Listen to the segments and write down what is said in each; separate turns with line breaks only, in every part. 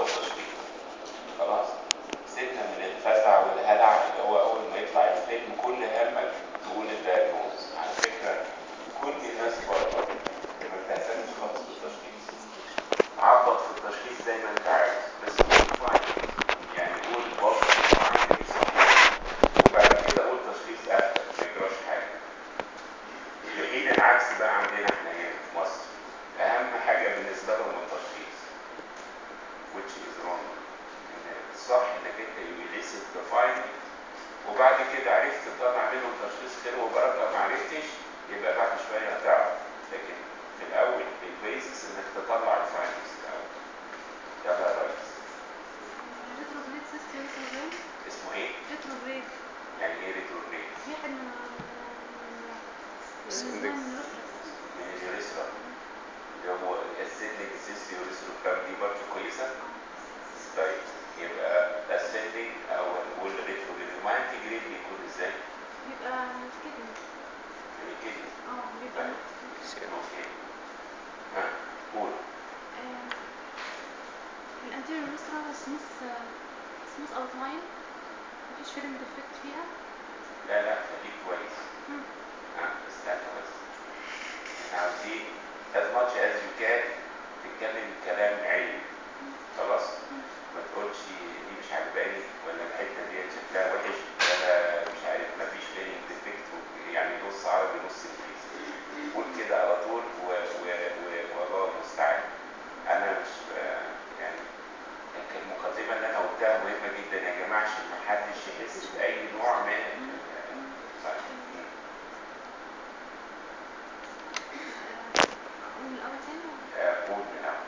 التشخيص خلاص سيبنا من الفزع والهلع اللي هو اول ما يطلع الفيلم كل همك تقول الدايجنوز على فكره كل الناس بره ما بتهتمش خالص بالتشخيص عبط في التشخيص زي ما انت عايز بس قول فاين يعني قول بص فاين صحيح وبعد كده قول تشخيص اهدى ما يجراش حاجه في حين العكس بقى عندنا احنا هنا في مصر اهم حاجه بالنسبه لهم التشخيص which is wrong ان الصح انك انت يليسيت define وبعد كده عرفت تطلع منهم تشخيص خير وبركه ما عرفتش يبقى بعد شويه هتعرف لكن في الاول البيزكس انك تطلع الفايندنجز الاول يلا يا ريس
ريتروجريد سيستم مثلا
اسمه ايه؟
ريتروجريد
يعني ايه ريتروجريد؟
واحد من
Index.
من
من اليوريثرا اللي هو الاسيدنج سيس يوريثرا كام دي برضه كويسه؟ طيب يبقى اسيدنج او نقول ريتروجريد ما انتجريد بيكون ازاي؟
بيبقى كده
يعني كده
اه بيبقى
اوكي ها قول
الانتيريور ريسترا سموث سموث اوت لاين مفيش فيلم ديفكت فيها
لا لا خليك كويس
مم.
ها استنى بس احنا عاوزين as much as you can تتكلم كلام علمي خلاص ما تقولش دي مش عجباني ولا الحته دي شكلها وحش ولا مش عارف ما فيش فيلم ديفكت يعني نص عربي نص انجليزي قول كده على طول و و و والله المستعان انا مش آه، يعني يمكن المقدمه اللي انا قلتها مهمه جدا يا جماعه عشان ما حدش يحس باي نوع من ال- طيب.
من الاول تاني
آه، قول من الاول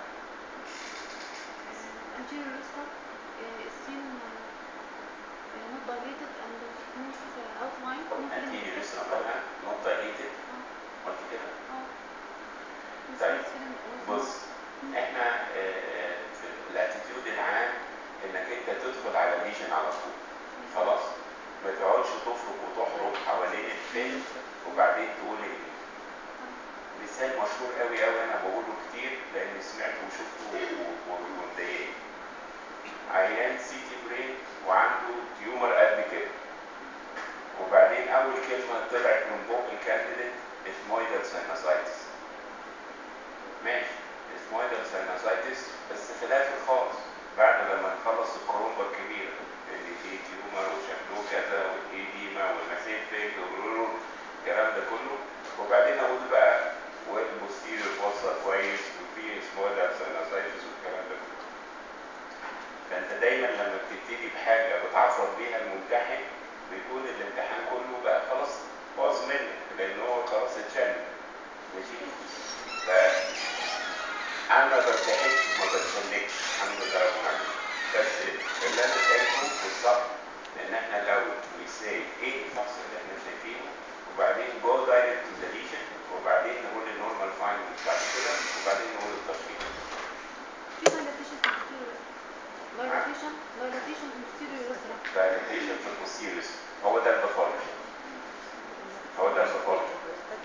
anterior restro is seen uh, not dilated and smooth uh, outline no film
anterior
defect.
listen قلنا not dilated
اه
قلت كده
اه
طيب،
film
بص احنا آه، آه، في الاتيتيود العام انك انت تدخل على الليجن على طول خلاص ما تقعدش تفرك وتحرك حوالين الفيلم وبعدين تقول ايه مثال مشهور قوي قوي انا بقوله كتير لاني سمعته وشفته و- و- ومضايقني عيان سي تي برين وعنده تيومر قد كده وبعدين اول كلمه طلعت من بق الكانديديت اسمويدال ساينوسايتس ماشي اسمويدال ساينوسايتس بس في الاخر خالص بعد لما نخلص الكرومبا الكبيره اللي فيه تيومر وشكله كذا والايديما والمسيفيك الكلام ده كله وبعدين اقول بقى والبوستيريور فوسا كويس وفي سمويدال ساينوسايتس والكلام ده كله فانت دايما لما بتبتدي بحاجه بتعرض بيها الممتحن بيكون الامتحان كله بقى خلاص باظ منك لان هو خلاص اتشل ماشي ف انا ما برتاحش وما بتشنكش الحمد لله رب العالمين بس اللي انا شايفه بالظبط ان احنا الاول ويساي ايه الفحص اللي احنا شايفينه وبعدين جو دايركت تو ذا ليجن وبعدين نقول النورمال فايندنجز بعد كده وبعدين نقول التشخيص
في dilatation في posterior dilatation dilatation في posterior rostrum
dilatation في البوستيريس هو ده الباثولوجي هو ده الباثولوجي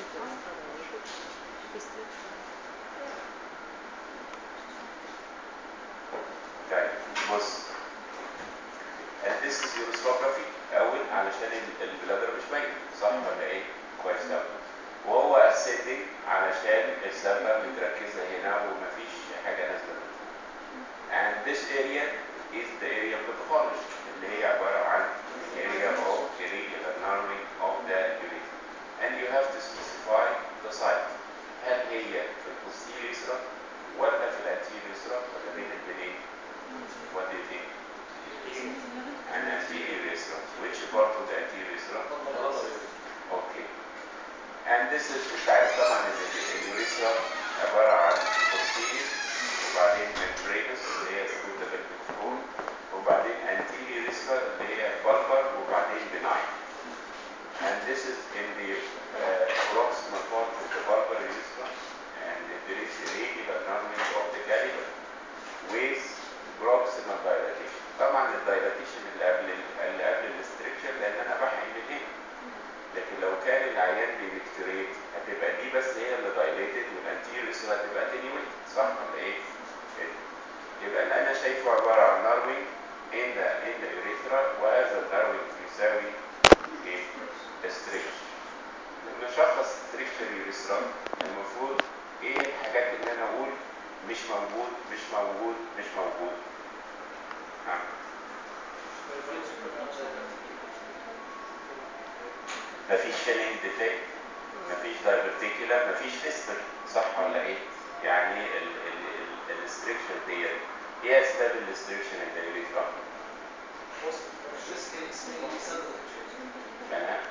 طيب بص this is uroscopy اول علشان ال- البلادر مش باين صح ولا ايه؟ كويس قوي وهو اسيتك علشان السبه متركزه هنا ومفيش حاجه نازله من فوق. and this area is the area of the pathology اللي هي عباره عن area of irregular narrowing of the urethra and you have to specify the site هل هي في البوستيريور يسرى ولا في الانتيريور يسرى ولا بين البنين؟ What do you think? An anterior يسرى which part of the anterior يسرى؟ Okay. And this is انت عارف طبعا ان اليوريثرا عباره عن posterior وبعدين membranous اللي هي through the pelvic floor وبعدين anterior urethra اللي هي bulbar وبعدين benign. And this is in the uh, proximal part of the bulbar urethra and there is a regular narrowing of the caliber with proximal dilatation. طبعا الدايلاتيشن اللي قبل اللي قبل الاستركشر لان انا بحقن من هنا لكن لو كان العيان بيكتريت هتبقى دي بس هي اللي دايليتد والانتيريور هتبقى تاني صح ولا ايه؟ كده. يبقى اللي انا شايفه شايفه عباره عن ناروينج ان ذا ان ذا urethra وهذا الناروينج بيساوي ايه؟ ستريكشر لما اشخص ستريكشر urethra المفروض ايه الحاجات اللي انا اقول مش موجود مش موجود مش موجود ها مفيش فيلينج ديفكت مفيش دايفرتيكولا مفيش فيستر صح ولا ايه؟ يعني الاستريكشر ديت ايه اسباب الاستريكشن اللي اليوريثرا؟ تمام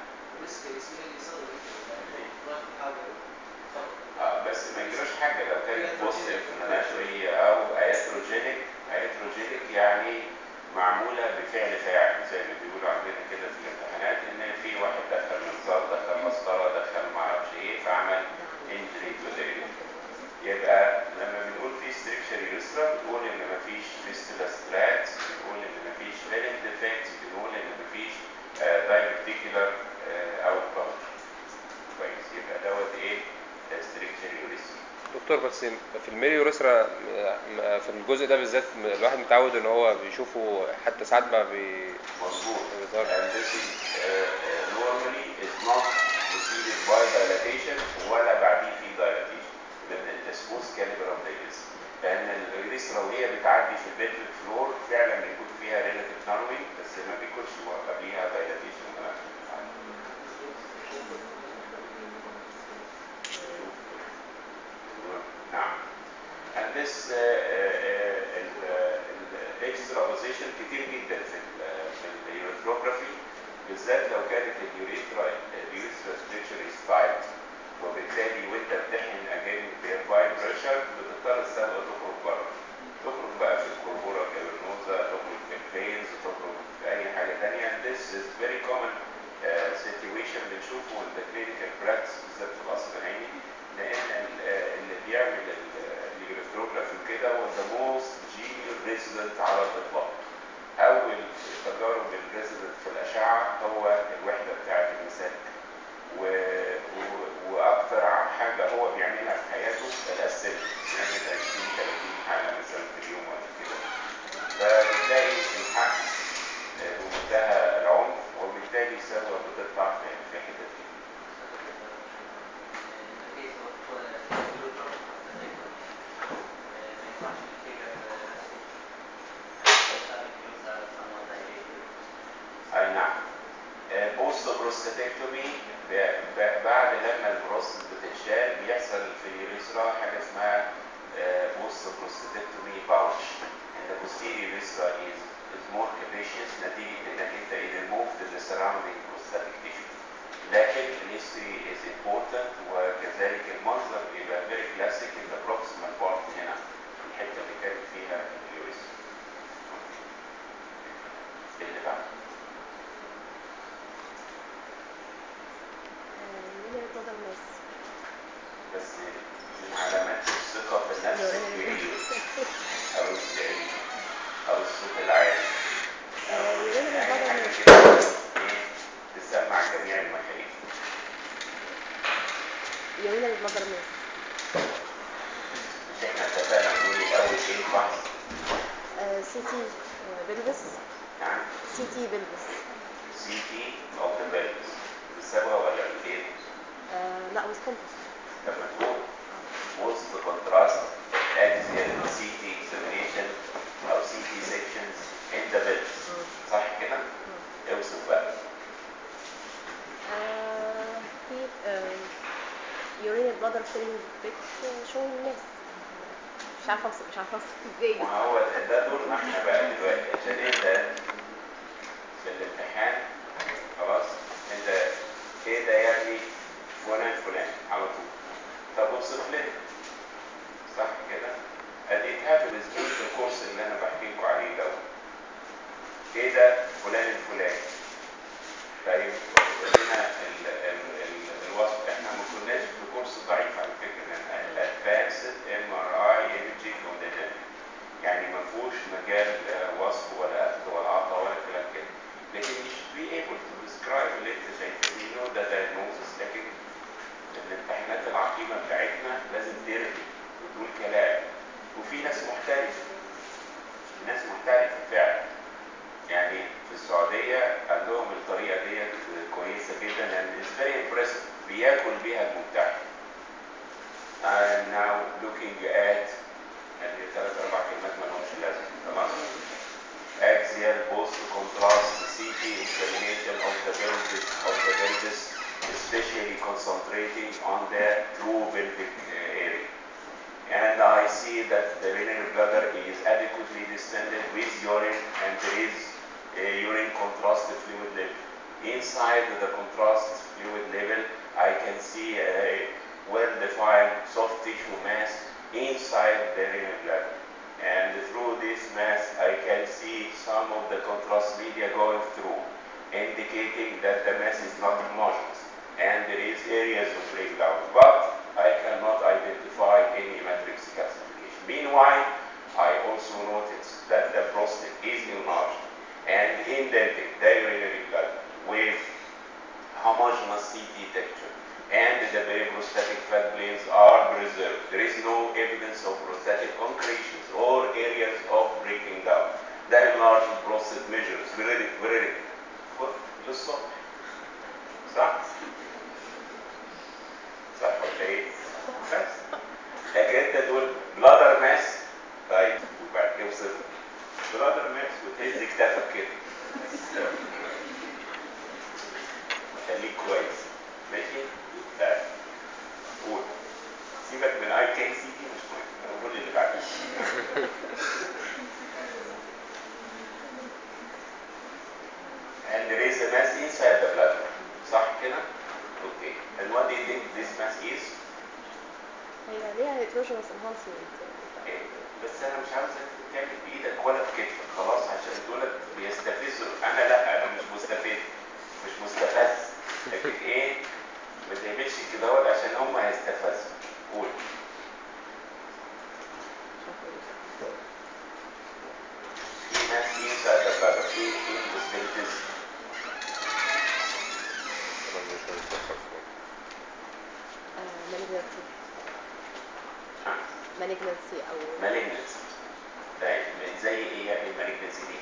اه بس ما يجراش حاجه لو كانت بوست انفلاماتوري او ايتروجينيك ايتروجينيك يعني معموله بفعل فاعل زي ما بيقولوا عندنا كده في الامتحانات ان في واحد دخل منظار دخل مسطره دخل ما اعرفش ايه فعمل انجري تو يبقى لما بنقول في ستريكشر يسرى بنقول ان مفيش فيستولا ستراتس بنقول ان مفيش فيلنج ديفكتس بنقول ان مفيش دايفرتيكولار او بلوك كويس يبقى دوت ايه ستريكشر يوريثرا
دكتور بس في الميريوريثرا في الجزء ده بالذات الواحد متعود ان هو بيشوفه حتى ساعات ما بي
مظبوط
بيظهر
and this is uh, uh, normally is not preceded by dilatation ولا بعديه في dilatation لان الاسموس كاليبر اوف the لان اليوريثرا وهي بتعدي في البيلفيك فلور فعلا بيكون فيها ريلاتيف ناروينج بس ما بيكونش قبليها dilatation ولا نعم and this uh, uh, ال- ال- extra position كتير جدا في ال في اليوريثروجرافي بالذات لو كانت اليوريثرا اليوريثرا ستريكشر از تايت وبالتالي وانت بتحقن اجين بيرفاين بريشر بتضطر الصبغه تخرج بره تخرج بقى في الكوربورا كابرنوزا تخرج في الفينز تخرج في اي حاجه ثانيه this is very common uh, situation بنشوفه in the clinical practice بالذات في القصر العيني لان ال- آه، اللي بيعمل اليوريثروجرافي كده هو the most genial resident على الاطلاق اول تجارب الريزيدنت في الاشعه هو الوحده بتاعه المساك و... و... واكتر حاجه هو بيعملها في حياته الاسئله بيعمل 20 30 حاله مثلا في اليوم ولا كده فبتلاقي الحقن آه، بمنتهى العنف وبالتالي الصبغه بتطلع في في حتت كده. اي نعم بوست بروستاتكتومي بعد لما البروستات بتتشال بيحصل في اليوريثرا حاجه اسمها بوست بروستاتكتومي باوتش and the posterior urethra is is more capacious نتيجه انك انت removed the surrounding prostatic tissue لكن الهيستوري is important وكذلك المنظر بيبقى very classic in the proximal part هنا الحته اللي كانت فيها اليوريثرا اللي بعد
مين يتفضل الناس
بس من علامات الثقة في النفس الكبير أو الزعيم أو الصوت العالي أو
يورينا
يعني
الوضع
حاجة
الناس.
كده إيه تسمع جميع المخايف
يومين المجر الناس
مش إحنا اتفقنا نقول الأول إيه الفحص
سي تي بلبس
يعني
سي تي بلبس
سي تي أو تبالس بالصبغة ولا بالإيه؟
آه، لا وسكنتس
لما تقول وسط كونتراست axial CT examination أو CT sections in the belts صح كده؟ اوصف بقى
في يورين بلادر فيلينج بيك شو الناس مش عارفه أوصف- مش عارفه اوصف ازاي
ما هو ده دورنا احنا بقى دلوقتي عشان انت في الامتحان خلاص انت ايه ده يعني فلان فلان على طول طب اوصف لنا صح كده؟ ادي اتهاب بالنسبه الكورس اللي انا بحكي لكم عليه ده ايه ده فلان الفلاني طيب قول لنا ال- ال- ال- الوصف احنا ما كناش في كورس ضعيف على فكره ادفانسد ام ار اي ايمجينج موديل يعني ما فيهوش مجال آه، وصف ولا اخذ ولا عطاء ولا كلام كده لكن you should be able to describe اللي انت شايفه you know the diagnosis لكن الامتحانات العقيمه بتاعتنا لازم ترمي وتقول كلام وفي ناس محترفه ناس بياكل بيها المبتعد I am now looking at يعني ثلاث اربع كلمات ما لهمش لازمه تمام axial post contrast CT examination of the pelvis of the pelvis especially concentrating on the true pelvic uh, area and I see that the renal bladder is adequately distended with urine and there is a urine contrast fluid level. Inside the contrast fluid level, I can see a well-defined soft tissue mass inside the renal bladder. And through this mass, I can see some of the contrast media going through, indicating that the mass is not homogeneous and there is areas of breakdown. But I cannot identify any matrix calcification. Meanwhile, I also noticed that the prostate is enlarged and indented the urinary bladder with homogeneous CT texture and the periprostatic fat planes are preserved. There is no evidence of prostatic concretions or areas of breaking down. The enlarged prostate measures very, very للصبح صح؟ صح ولا ايه؟ بس لكن انت تقول بلادر ماس طيب وبعد كده وصفر بلادر ماس وتهز كتافك كده خليك كويس ماشي؟ طيب قول سيبك من اي كان سي دي مش مهم قول اللي بعدها and there is a mass inside the bladder صح كده؟ اوكي and what do you think this mass is؟
هي ليها هيتروجينوس انهانسمنت
إيه، بس انا مش عاوزك تعمل بايدك ولا بكتفك خلاص عشان دولت بيستفزوا انا لا انا مش مستفز مش مستفز لكن ايه ما تعملش كده اهوت عشان هم هيستفزوا قول في ناس inside the bladder في في possibilities
مالجنسي
ها
مالجنسي او
malignancy طيب زي ايه يعني المالجنسي دي؟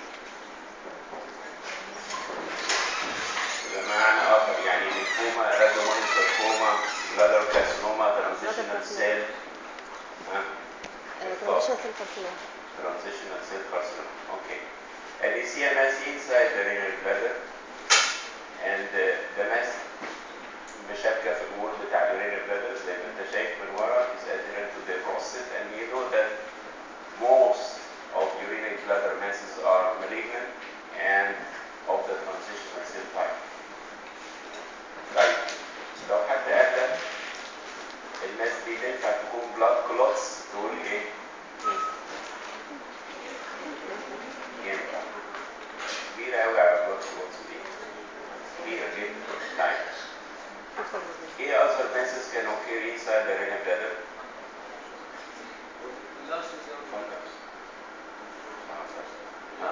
بمعنى اخر يعني ليمفوما رادومون ساركوما بلادر كارسينوما ترانزيشنال سيل ها
ترانزيشن سيل كارسينوما
transitional cell carcinoma. Okay. And you see a mass inside the renal bladder and uh, the mass مشابكة في الوول بتاع الرينال bladder زي ما انت شايف من ورا is adherent to the prostate and you know that most of urinary bladder masses are malignant and of the transitional cell type. طيب لو حد قال لك الناس دي تنفع تكون blood clots تقول ايه؟ ينفع كبيرة أوي على blood clots دي كبيرة جدا طيب ايه other masses can occur inside the renal bladder? Fungus. Ah,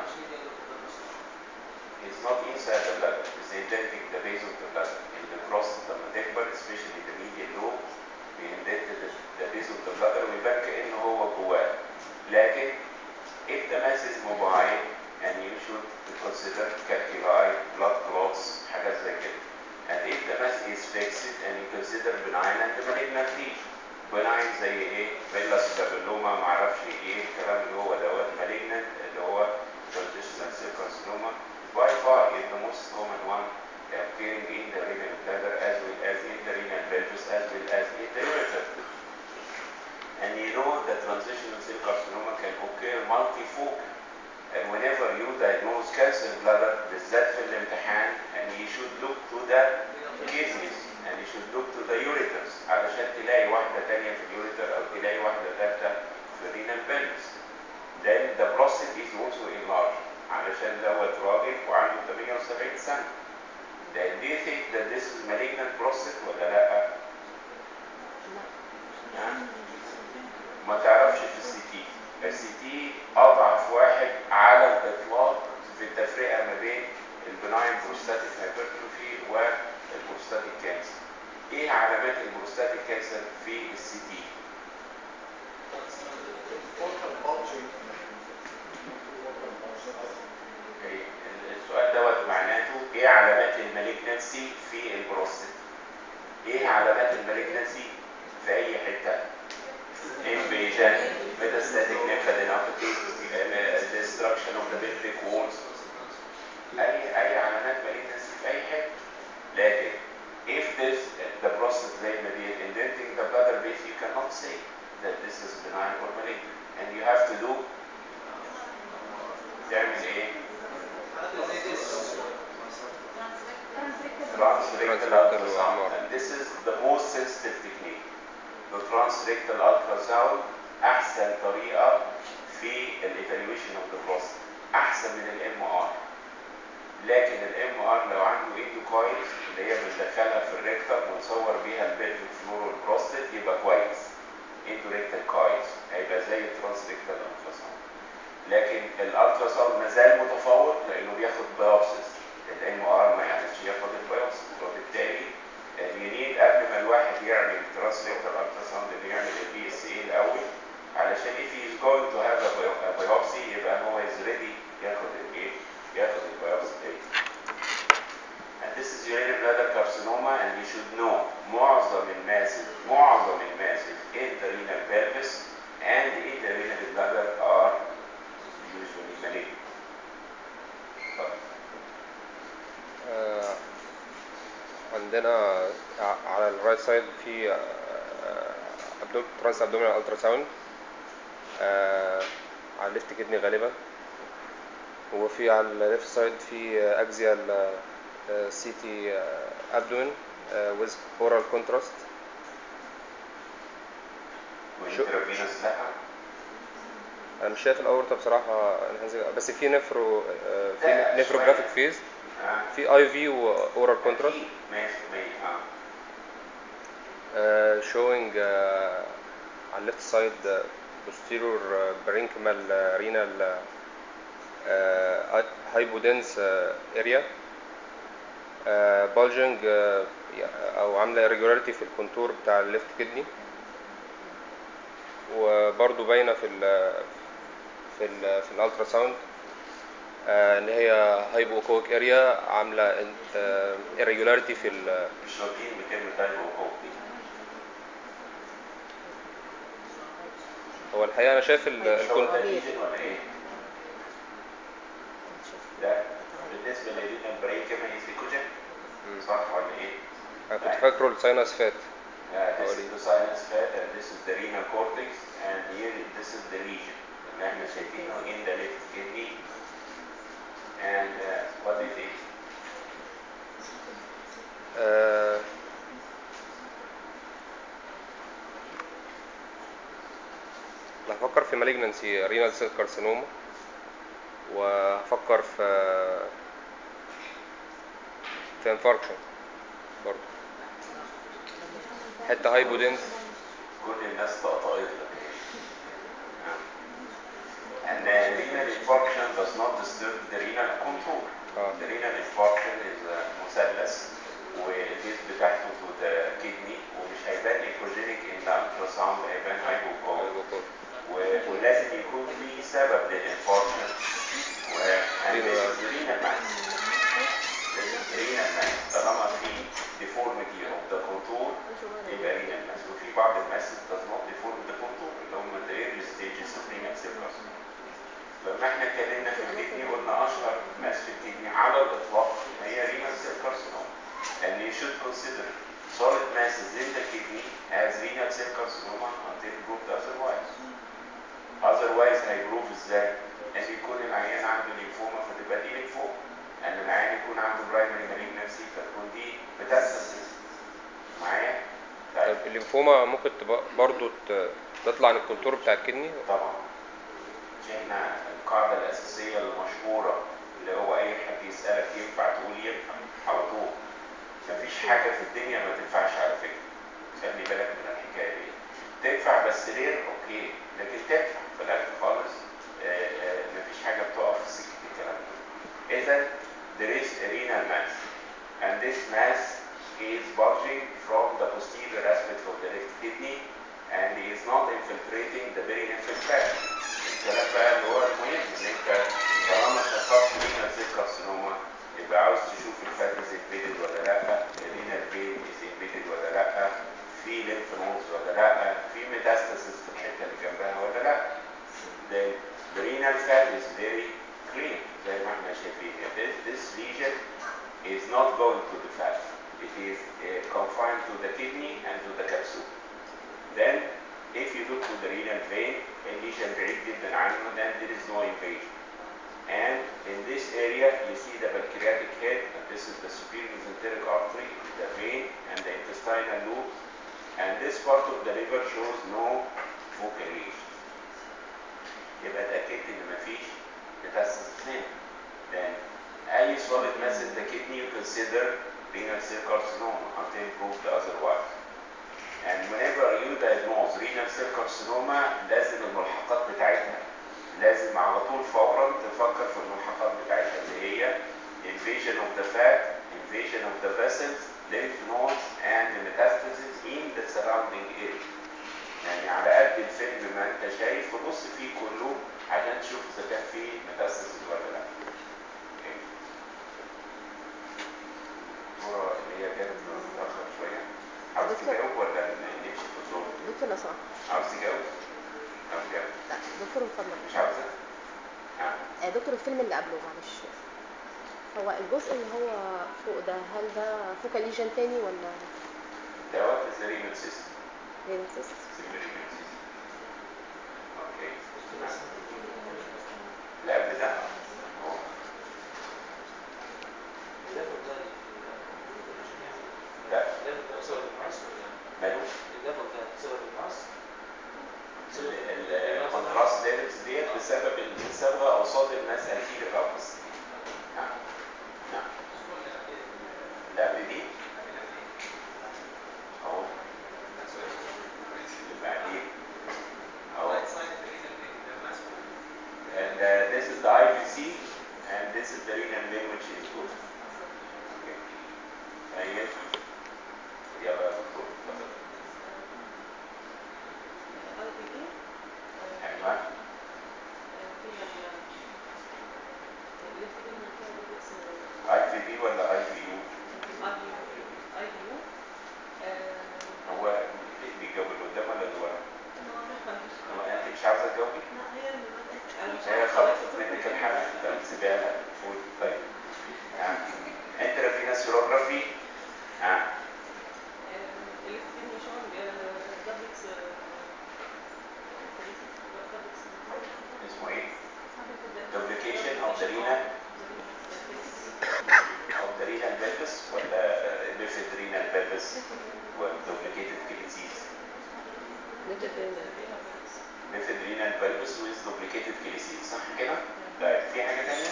It's not inside the bladder, it's indenting the base of the bladder. In the prostate لما تكبر especially the medial lobe بيندنت the, the base of the bladder ويبان كأنه هو جواه. لكن if the mass is mobile and you should consider calculi, blood clots, حاجات زي كده. And if the mass is fixed and you consider benign and malignant lesion. benign زي ايه؟ فيلاس بابلوما معرفش ايه الكلام اللي هو دوت malignant اللي هو transitional cell carcinoma by far is the most common one appearing in the renal bladder as well as in the renal pelvis as well as in the ureter. And you know the transitional cell carcinoma can occur multifocal. And whenever you diagnose cancer bladder, بالذات في الامتحان, and you should look to the kidneys and you should look to the ureters علشان تلاقي واحدة تانية في اليوريتر أو تلاقي واحدة ثالثة في الرينال pelvis. Then the prostate is also enlarged علشان دوت راجل وعنده 78 سنة. Then do you think that this is malignant prostate ولا لأ؟ ها؟ ما تعرفش في السي تي السي تي اضعف واحد على الاطلاق في التفرقه ما بين البناين بروستاتيك هايبرتروفي والبروستاتيك كانسر ايه علامات البروستاتيك كانسر في السي تي السؤال دوت معناته ايه علامات المالجنسي في البروستات ايه علامات المالجنسي في اي حته invasion metastatic lymphadenopathy destruction of the pelvic walls اي اي علامات malignancy في اي حته لكن if this the process زي ما دي indenting the bladder base you cannot say that this is benign or malignant and you have to do تعمل ايه؟ transrectal ultrasound and this is the most sensitive technique the transrectal ultrasound احسن طريقه في الايفالويشن اوف ذا prostate احسن من الام ار لكن الام ار لو عنده اندوكايلز اللي هي بندخلها في الريكتر ونصور بيها البلفيك فلور والبروستات يبقى كويس اندوريكتال كايلز هيبقى زي الترانسريكتال التراساوند لكن الالتراساوند ما زال متفوق لانه بياخد بايوبسيس الام ار ما يعرفش ياخد البايوبسيس وبالتالي ينيد قبل ما الواحد يعمل ترانسريكتال التراساوند انه يعمل البي اس اي الاول علشان if he is going to have a bio- a biopsy يبقى هو is ready ياخد الايه؟ ياخد البيوبسي دي. And this is urinary bladder carcinoma and you should know معظم الماسل معظم الماسل in the renal pelvis and in the renal bladder are usually malignant. اتفضل.
آه، عندنا ع- على الرايت سايد في ترانس ابدومينال الترا ساوند على الليفت كدني غالبا وفي على الليفت سايد في اكزيال سي تي ابدومين ويز اورال كونتراست
وانترافينوس لا
انا مش شايف الاورطه بصراحه enhancing- بس في نفرو آه، في
لا،
نفروجرافيك
شوية.
فيز
آه.
في اي في واورال كونتراست
أكيد. ماشي ماشي اه
uh, showing uh, on left side uh, posterior uh, parenchymal uh, renal uh, uh, hypodense uh, area uh, bulging uh, او عامله irregularity في الكونتور بتاع الليفت كدني وبرضو باينه في ال في ال في الالترا ساوند ان هي هايبوكويك اريا عامله uh, irregularity في ال
مش راضيين بكلمة هايبو وكوك دي.
هو الحقيقه انا شايف ال-
مش هو
الكون
ده ليجن ولا ايه؟ لا بالنسبة للرينال بريكما هي ليكوجين
مم.
صح ولا ايه؟
انا كنت فاكره الساينس فات
Uh, this is the sinus fat and this is the renal cortex and here this is the lesion اللي احنا شايفينه in the left kidney and uh, what do you think?
آه، أنا هفكر في مالجنسي رينال سيل كارسينوما وهفكر في في انفاركشن برضه حته هايبودنس
كل الناس طقطقت لك and the renal infarction does not disturb the renal control
اه
the renal infarction is a مثلث والبيز بتاعته to the kidney ومش هيبان ايكوجينيك ان التراساوند هيبان هايبوكول
هايبوكول.
و- ولازم يكون في سبب للانفاركشن ورينال ماس رينال ماس طالما في deformity of the contour يبقى رينال ماس وفي بعض الماس does not deform the contour اللي هم the early stages of renal cell carcinoma لما احنا اتكلمنا في الكدني قلنا اشهر ماس في الكدني على الاطلاق هي renal cell carcinoma and you should consider solid masses in the kidney as renal cell carcinoma until proved otherwise otherwise هيبروف ازاي؟ ان يكون العيان عنده ليمفوما فتبقى دي ليمفوما ان العيان يكون عنده برايمري مالجنسي فتكون دي بتاسس معايا؟ طيب
طيب الليمفوما ممكن تبقى برضه ت- تطلع عن الكونتور بتاع الكدني
طبعا مش احنا القاعدة الأساسية المشهورة اللي هو أي حد يسألك ينفع تقول ينفع على طول مفيش حاجة في الدنيا ما تنفعش على فكرة خلي بالك من الحكاية دي تنفع بس رير أوكي لكن تنفع في الآخر خالص آه، آه، مفيش حاجة بتقف في سكة الكلام ده إذا there is a renal mass and this mass is bulging from the posterior aspect of the left kidney and is not infiltrating the perinephral tract. الكلام بقى اللي هو المهم ان انت طالما شخصت رينال سيل كارسينوما يبقى عاوز تشوف الفات از امبيدد ولا لا الرينال فين از امبيدد ولا لا the renal fat is very clean زي ما احنا شايفين this, this lesion is not going to the fat it is uh, confined to the kidney and to the capsule then if you look to the renal vein lesion بعيد جدا عنه then there is no invasion and in this area you see the pancreatic head this is the superior mesenteric artery the vein and the intestinal loop and this part of the liver shows no focal lesion يبقى اتأكدت ان مفيش metastasis هنا then اي solid mass in the kidney you consider renal cell carcinoma until proved otherwise and whenever you diagnose renal cell carcinoma لازم الملحقات بتاعتها لازم على طول فورا تفكر في الملحقات بتاعتها اللي هي invasion of the fat, invasion of the vessels, lymph nodes and the metastasis in the surrounding area. يعني على قد الفيلم ما انت شايف تبص فيه كله عشان تشوف اذا كان فيه ميتاستاسيس ولا لا. اوكي. الصورة اللي هي جت متأخر شوية. عاوز
دكتور.
تجاوب ولا نمشي في الصورة؟
دكتور لو سمحت
عاوز تجاوب؟ عاوز تجاوب؟
لا دكتور من فضلك
مش عاوزة؟ ها؟
آه، دكتور الفيلم اللي قبله معلش هو الجزء اللي هو فوق ده هل ده فوق ليجن تاني ولا
دوت السيرينال سيستم.
رينسس
السيرينال سيستم. اوكي. لا قبل ده هو لا ماله الكونتراست ليفلز ديت بسبب الصبغه قصاد الناس انتيريور رابس نعم نعم لا قبل دي اهو يبقى ايه اهو and uh, this is the IVC and this is the renal vein which is good okay طيب يلا يا دكتور اتفضل ايوه اي في بي ولا اي في يو هو بيجاوب اللي قدام ولا اللي ورا؟ هو انت مش عاوزه تجاوبي؟ هي خلصت منك الحمل طب سيبها لها قول طيب ها انترافينوس يوروجرافي ها اسمه ايه؟ duplication of the renal of the renal pelvis ولا lifted renal pelvis ولا duplicated kilices lifted renal pelvis with duplicated kilices صح كده؟ طيب في حاجة تانية؟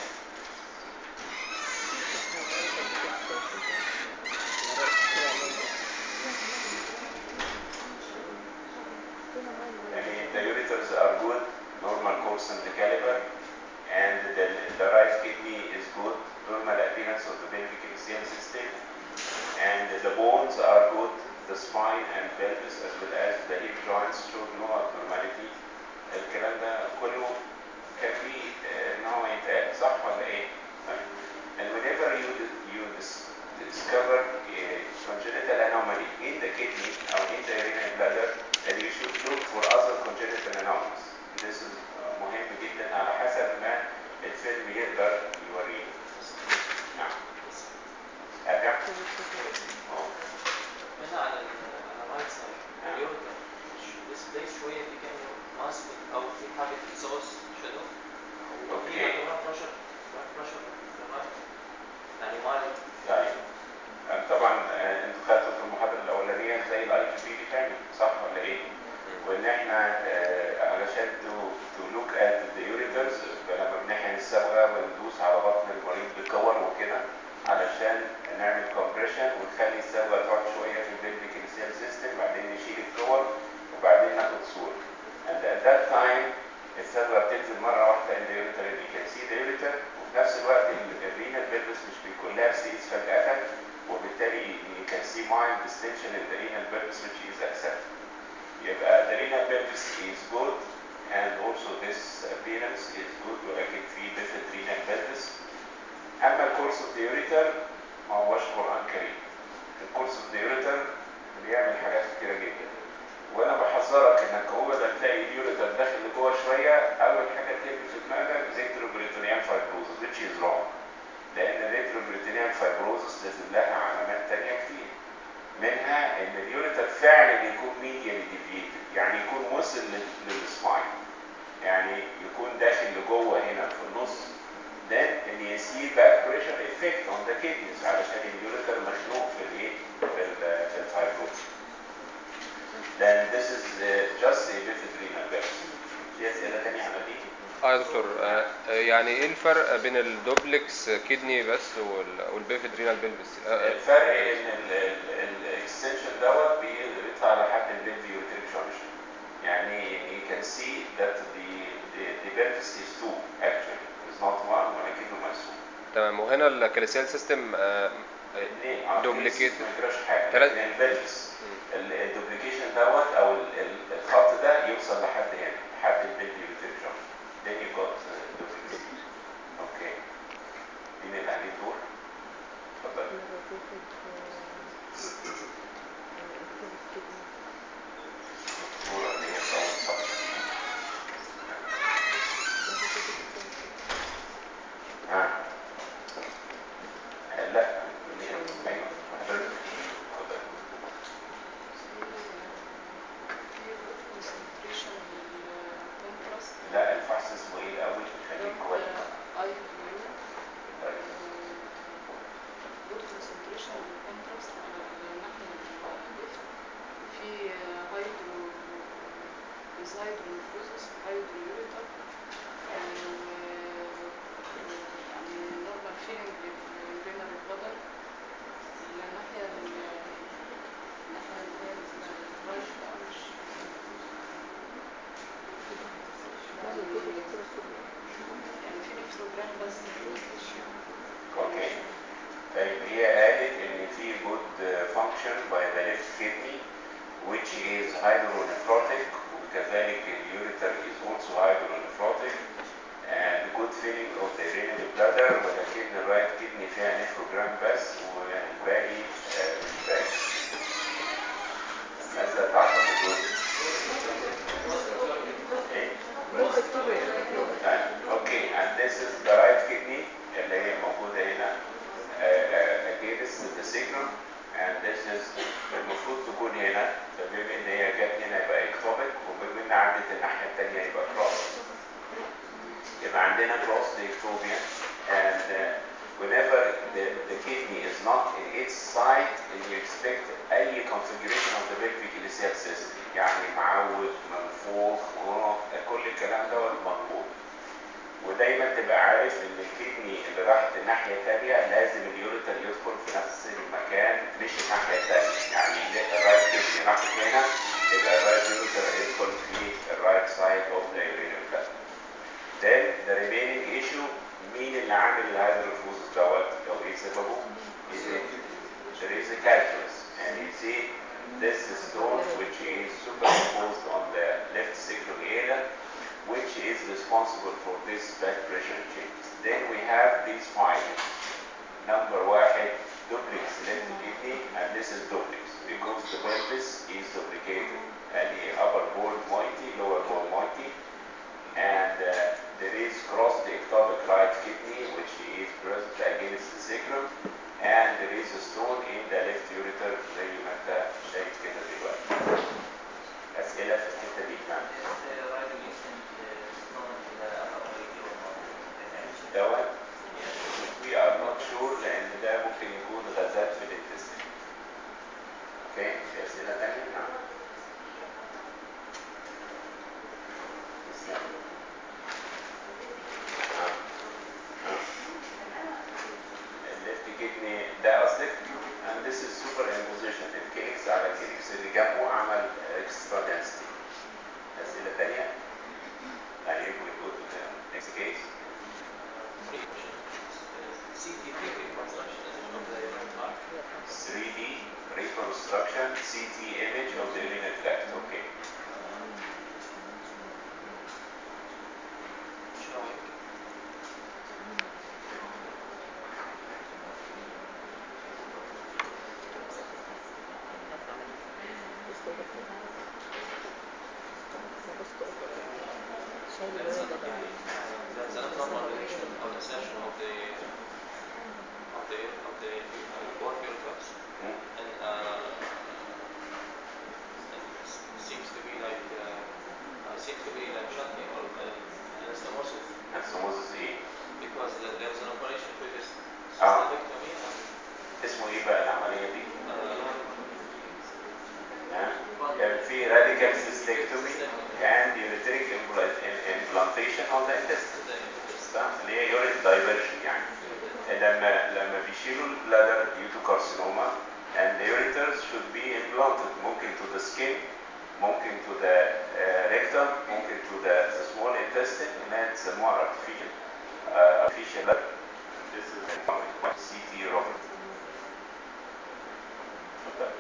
I mean, the ureters are good, normal course and the caliber, and the, the right kidney is good, normal appearance of the pelvic epithelial system, and the bones are good, the spine and pelvis as well as the hip joints show no abnormality. الكلام ده كله كان فيه آه، ان هو يتقال صح ولا ايه؟ طيب. And whenever you you dis- discover a congenital anomaly in the kidney or in the urinary bladder, then you should look for other congenital anomalies. This is uh, مهم جدا على حسب ما الفيلم يقدر يوريه. نعم. ارجع. أهو.
هنا على ال على الرايت سايد اليوريتر ديسبلاي شويه في كان ماسك او في حاجه اكزوست شادو
أوكي.
في يعتبر بريشر بريشر في الرايت يعني مايل
طيب أنا طبعا آه، انتوا خدتوا في المحاضره الاولانيه زي الاي بي بي بيتعمل صح ولا ايه؟ وان احنا آه، علشان تو تو لوك ات ذا يوريترز لما بنحقن الصبغه بندوس على بطن المريض بكور وكده علشان نعمل كومبريشن ونخلي الصبغه تقعد شويه في البلفيك سيل سيستم بعدين نشيل الكور وبعدين ناخد صوره. And at that time الصبغه بتنزل مره واحده in the ureter you can see the ureter وفي نفس الوقت الرينال بلفس مش بيكولابسيز فجأة وبالتالي you can see mild distension in the renal pelvis which is accepted. يبقى the renal pelvis is good and also this appearance is good ولكن في different renal pelvis. أما الكورس اوف the ureter ما هوش قرآن كريم. الكورس اوف the ureter بيعمل حاجات كتيرة جدا. وانا بحذرك انك هو ده تلاقي اليوريتر داخل لجوه شويه اول حاجه تيجي في دماغك ريتروبريتونيان فايبروزس which is wrong لان الريتروبريتونيان فايبروزس لازم لها علامات تانية كتير منها ان اليوريتر فعلا يكون ميديالي ديفييتد يعني يكون وصل لل- للسباين يعني يكون داخل لجوه هنا في النص then ان يسيب back pressure effect on the kidneys علشان اليوريتر مخنوق في الايه في ال- في الفايبروز then this is uh, just a bifidrenal valve في اسئله تانية على دي
اه يا دكتور آه، آه، يعني ايه الفرق بين الدوبلكس كدني بس وال- والبيفيدرينال بيلفس آه،
الفرق ان الاكستنشن دوت بي- بيطلع لحد البيلفي يوتريك جانكشن يعني you can see that the the, the pelvis is two actually it's not one ولكنه مقسوم
تمام وهنا الكاليسيال سيستم
الاثنين اه
Duplicated.
ما يجراش حاجه
تلات-
لكن البلفس الدوبليكيشن دوت او ال- ال- الخط ده يوصل لحد هنا لحد البيلفي يوتريك جانكشن then you got uh, duplication اوكي مين اللي عليه الدور؟ اتفضل الصورة اللي هي في أول سطر. ها لا ايوه حضرتك اتفضل. لا الفحص اسمه ايه الاول خليك كويس طيب.
في هايدرو هايدروفوزس هايدرويوريتر يعني نورمال فيلينج للرينال بلادر الناحية ال- الناحية اللي هي الرايت بقى مش يعني في نفسوجرام بس مش
اوكي طيب هي قالت ان في good function by the left kidney which is hydronephrotic وكذلك اليوريتر is also hydronephrotic and good filling of the renal bladder ولكن الرايت كدني فيها نيفروجرام بس والباقي آه، مش باقي ماذا تعتقدون؟ ايه؟ طيب، اوكي and this is the right kidney اللي هي موجوده هنا uh, uh, against the signal and this is المفروض تكون هنا فبما ان هي جت هنا يبقى ectopic وبما ان عدت الناحيه الثانيه يبقى cross يبقى عندنا cross ectopia and uh, whenever the, the kidney is not in its site you expect اي configuration of the pelvic ileal system يعني معوج منفوخ ونق- كل الكلام دوت مظبوط ودايما تبقى عارف ان الكدني اللي راحت الناحيه الثانيه لازم اليوريتر يدخل في نفس المكان مش الناحيه الثانيه يعني الرايت كدني راحت هنا يبقى الرايت يوريتر هيدخل في الرايت سايد اوف ذا urinary bladder. Then the remaining issue مين اللي عامل الهيدروفوزس دوت او ايه سببه؟ Is it there is a calculus and you see this stone which is superimposed on the left sacral area which is responsible for this back pressure changes. Then we have these findings. Number one, duplex left kidney, and this is duplex because the pelvis is duplicated. And the upper bone moiety, lower bone moiety, and uh, there is crossed ectopic right kidney which is present against the sacrum, and there is a stone in the left ureter زي ما انت شايف كده دلوقتي. أسئلة في الحتة دي نعم. دوت we are not sure لان ده ممكن يكون غازات في الانتستين اوكي في اسئله ثانيه نعم تسلم. آه. آه. الليفت كدني ده قصدك and this is superimposition الكيكس على الكيكس اللي جنبه عمل extra density اسئله ثانيه يعني we go to the next case
CTP reconstruction of the urinary tract.
3D reconstruction CT image of the urinary tract. Okay.
Showing the uh, both ureters
Hmm?
and uh, and seems to be like uh, uh, seems to be like chutney or uh, anastomosis
anastomosis ايه؟
because the, there was an operation previous
Ah.
cystectomy and
اسمه ايه بقى العمليه دي؟
uh,
ها؟ كان في راديكال سيستكتومي and ureteric implant- implantation on the intestine صح؟ اللي هي يورين دايفرجن يعني لما لما بيشيلوا البلادر due to carcinoma and the ureters should be implanted ممكن to the skin ممكن to the uh, rectum ممكن to the small intestine اللي هي بيسموها artificial uh, artificial bladder. This is CT Robert. اتفضل.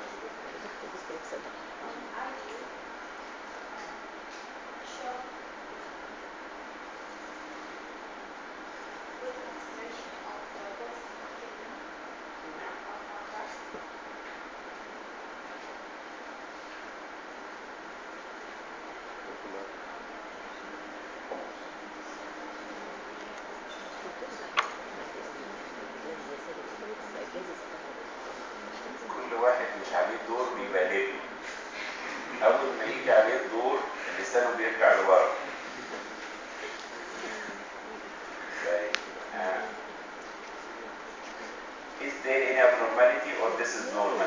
كل واحد مش عليه الدور بيبقى ليه اول ما يجي عليه الدور لسانه بيرجع لورا طيب، آه. Is there any abnormality or this is normal?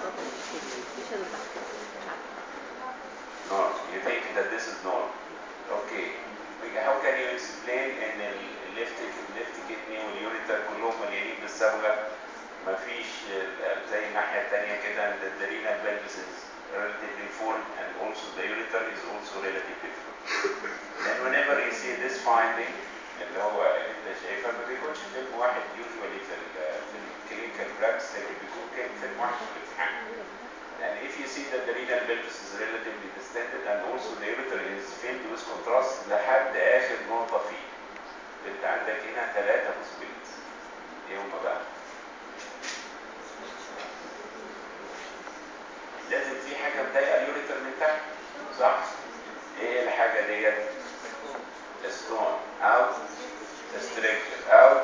No, you think that this is normal. Okay. How can you explain ان الليفت الليفت كدني واليوريتر كلهم مليانين بالصبغه مفيش آه، زي الناحيه الثانيه كده and the renal pelvis is relatively full and also the ureter is also relatively full. Then whenever you see this finding اللي هو اللي انت شايفها ما بيكونش فيلم واحد usually في ال في الكلينيكال براكتس لكن بيكون كام فيلم واحد في الامتحان. And if you see that the renal pelvis is relatively distended and also the ureter is filled with contrast لحد اخر نقطة فيه. انت عندك هنا ثلاثة possibilities. ايه هما بقى؟ لازم في حاجة مضايقة اليوريتر من تحت صح؟ ايه الحاجة ديت؟ ستون او ستريكتر او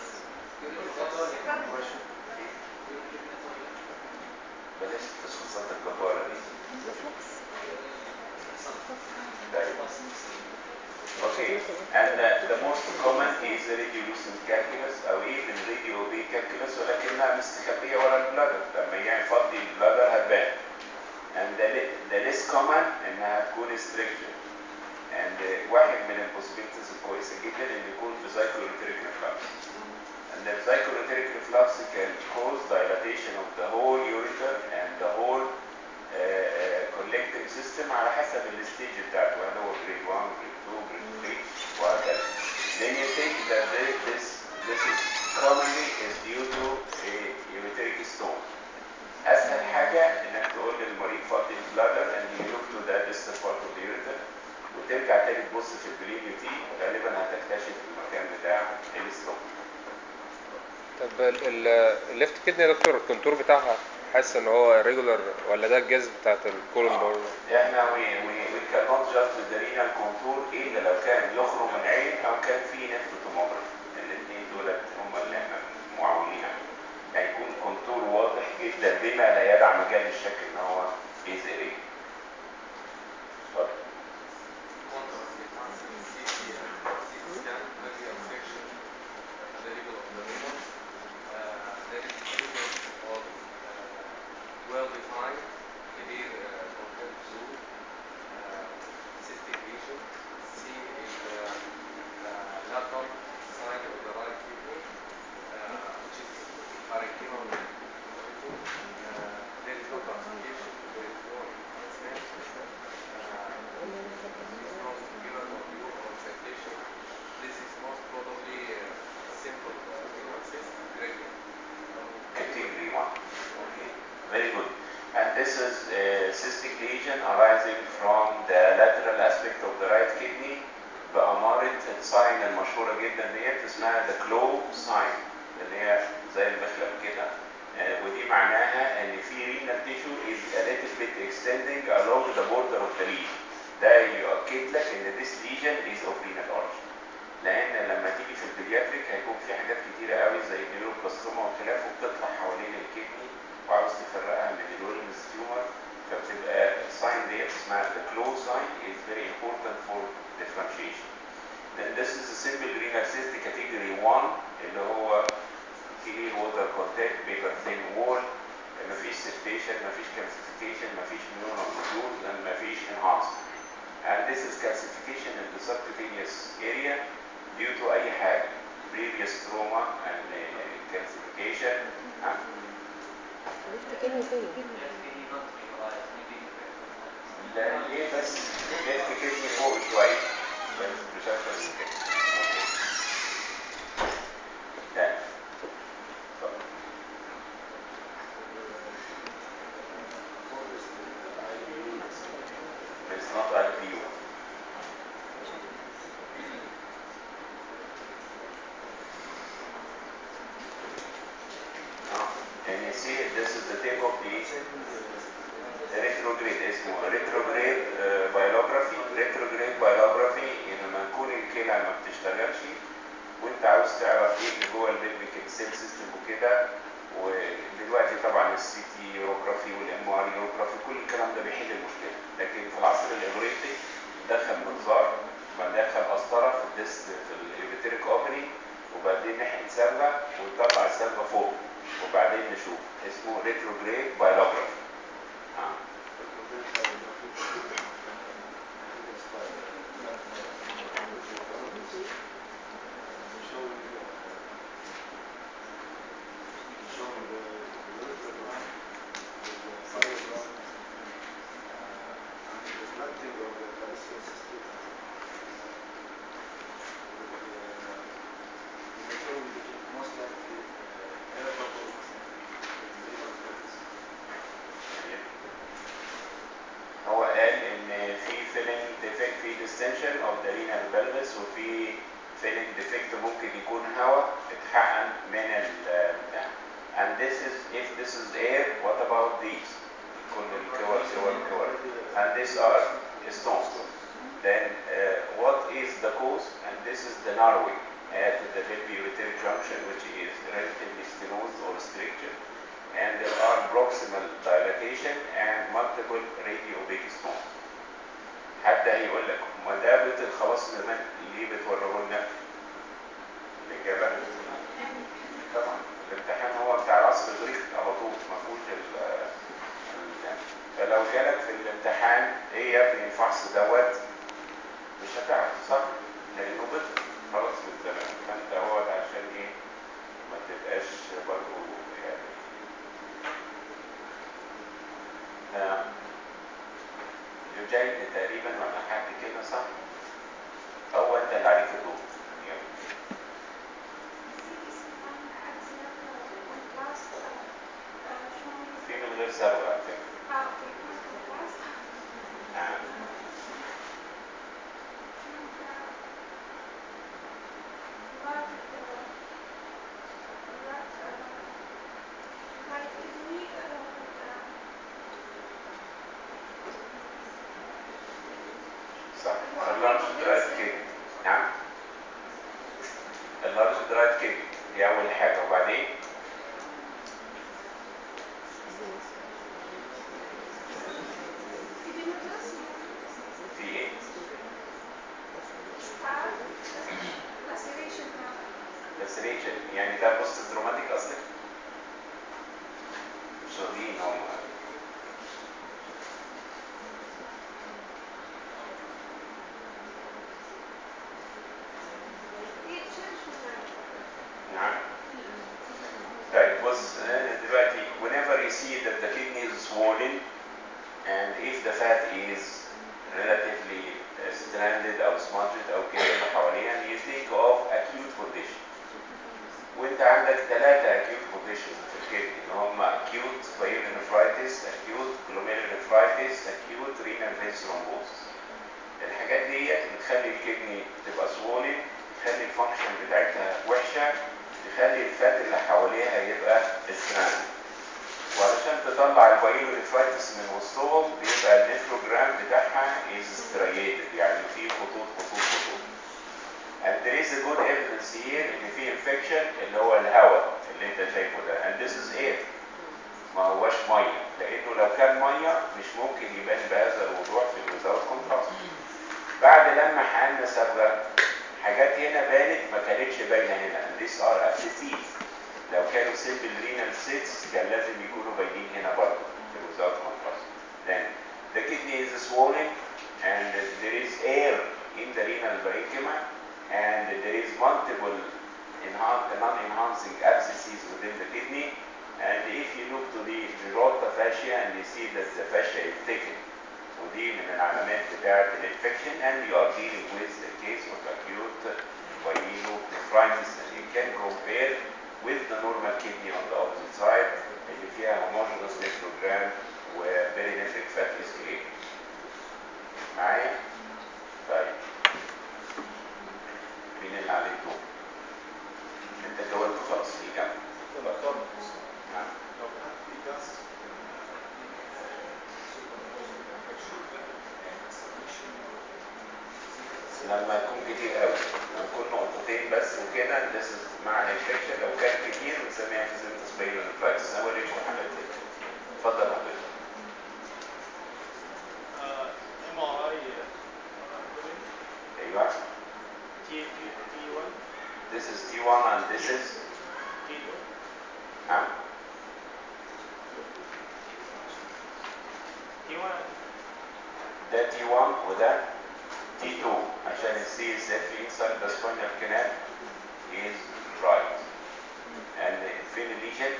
بلاش التشخيصات الجبارة دي طيب. Okay, and uh, the most common is radiolucent calculus أو even radio obey calculus ولكنها مستخبية ورا البلادر لما يعني يفضي البلادر هتبان. And the, li- the less common إنها تكون structure. And uh, واحد من البوسيبيلتيز الكويسة جدا إن يكون بسايكولوتريك reflux. And the psychoreteric reflux can cause dilatation of the whole ureter and the whole uh, uh, collecting system على حسب الستيج بتاعته هل هو grade 1, grade 2, grade 3 وهكذا. Then you think that thi- this this is commonly is due to a ureteric stone. اسهل حاجه انك تقول للمريض فضي البلادر and you look to the distal part of the ureter وترجع تاني تبص في البلينيو تي غالبا هتكتشف المكان بتاع الستون.
طب ال- ال- الليفت كدني يا دكتور الكونتور بتاعها حاسس ان هو ريجولار ولا ده الجذب بتاعت الكولون برضه؟
احنا we we we cannot judge the renal contour الا لو كان يخرج من عين او كان في نفروتوموجرافي الاثنين دول هم اللي احنا معولين عليهم يعني يكون كونتور واضح جدا بما لا يدع مجال للشك ان هو ايزيري اتفضل
well-defined, clear uh, content zone, uh, cystic lesion seen in the uh, lateral side of the right kidney, uh, which is parenchymal in origin. Uh, there is no calcification, there is no enhancement. Uh, there is no muscular nodule or citation. This is most probably uh, simple uh, renal cyst gradient.
category 1 okay very good and this is a cystic lesion arising from the lateral aspect of the right kidney بأمارة الساين المشهورة جدا ديت اسمها the claw sign اللي هي زي المخلب كده آه، ودي معناها ان في renal tissue is a little bit extending along the border of the lesion ده يؤكد لك ان this lesion is of renal origin لان لما تيجي في البداية البيدياتريك هيكون في حاجات كتيره قوي زي النيوروبلاستوما وخلافه بتطلع حوالين الكدني وعاوز تفرقها من الولمز تيومر فبتبقى الساين ديت اسمها the close sign is very important for differentiation. Then this is a simple renal cyst category 1 اللي هو clear water contact bigger thin wall مفيش septation مفيش calcification مفيش neuronal and مفيش enhancement. And this is calcification in the subcutaneous area due to أي حاجة previous trauma and uh, calcification and
ليفت كلمة فين؟
لا ليه بس ليه كدني فوق شوية بس مش أكتر من كده أوكي. تاني اتفضل. It's not IPU. Now, Can you see this is the tip of the retrograde اسمه retrograde uh, biography retrograde biography لما نكون الكلى ما بتشتغلش وانت عاوز تعرف ايه اللي جوه البيبليك سيل سيستم وكده ودلوقتي طبعا السي تي يوروجرافي والام ار يوروجرافي كل الكلام ده بيحل المشكله لكن في العصر الاغريقي دخل منظار وندخل قسطره في الديست في اليوبيتريك اوبري وبعدين نحقن سلة ونطلع السلة فوق وبعدين نشوف اسمه ريتروجريد بايلوجرافي آه. هو قال ان في فيلنج ديفكت في ديستنشن اوف ذا رينال بلفس وفي فيلنج ديفكت ممكن يكون هواء اتحقن من ال بتاع and this is if this is air what about these كل الكور كور كور and these are stones then uh, what is the cause and this is the narrowing at the ureteric junction which is relatively stenosed or strictured and there are proximal dilatation and multiple radiopaque stones. حد هيقول لك ما ده بيت خلاص زمان ليه بتوريه لنا؟ الإجابة طبعا الامتحان هو بتاع العصر الغريق على طول ما فيهوش ال ال- فلو جالك في الامتحان ايه يا ابني الفحص دوت مش هتعرف صح؟ لأنه بيت خلاص من زمان فأنت هو عشان ايه ما تبقاش برضه يعني آه، يجايد تقريبا ولا حد كده صح؟ هو انت اللي عليك الدور يلا. في من غير سبب على فكرة آه. صح اللارج درايف كيك نعم اللارج درايف كيك دي أول حاجة وبعدين في ايه؟ لاسريشن يعني ده بوست تروماتيك اصلا مش راضيين هم نعم طيب بص آه، دلوقتي whenever you see that the kidney is swollen and if the fat is relatively uh, stranded او smudged او كده اللي حواليها you think of acute condition وانت عندك ثلاثة acute conditions في الكدني اللي هم acute pyelonephritis acute glomerulonephritis acute renal vein thrombosis الحاجات دي بتخلي الكدني تبقى swollen تخلي الفانكشن بتاعتها وحشة تخلي الفات اللي حواليها يبقى stranded وعلشان تطلع البايلوريفرايتس من وسطهم بيبقى النفروجرام بتاعها is striated يعني في خطوط خطوط خطوط and there is a good evidence here ان انفكشن اللي هو الهواء اللي انت شايفه ده and this is air ما هوش ميه لانه لو كان ميه مش ممكن يبان بهذا الوضوح في الوزاره كونتراست بعد لما حقنا صبغه حاجات هنا بانت ما كانتش باينه هنا these are abscesses لو كانوا simple renal cysts كان لازم يكونوا باينين هنا برضه في الوزاره كونتراست then the kidney is swollen and there is air in the renal parenchyma and there is multiple enhan- non-enhancing abscesses within the kidney and if you look to the Girotta fascia and you see that the fascia is thickened ودي من العلامات بتاعة الانفكشن and you are dealing with a case of acute pyelonephritis and you can compare with the normal kidney on the opposite side اللي فيها homogeneous nephrogram و perinephric fat is clear معايا؟ طيب مين اللي عليه الدور؟ انت جاوبت خلاص في جنب نعم لما يكون كتير قوي لما يكون نقطتين بس وكده this is مع الانفكشن لو كان كتير بنسميها فيزيمتس بايلونيفرايتس انا وريكم حاجات كده اتفضل يا حضرتك
MRI
ايوه
T T1
this is T1 and this is
T2
نعم
T1
ده T1 وده T2 عشان السي اس اف inside the spinal canal is right and فين الليجن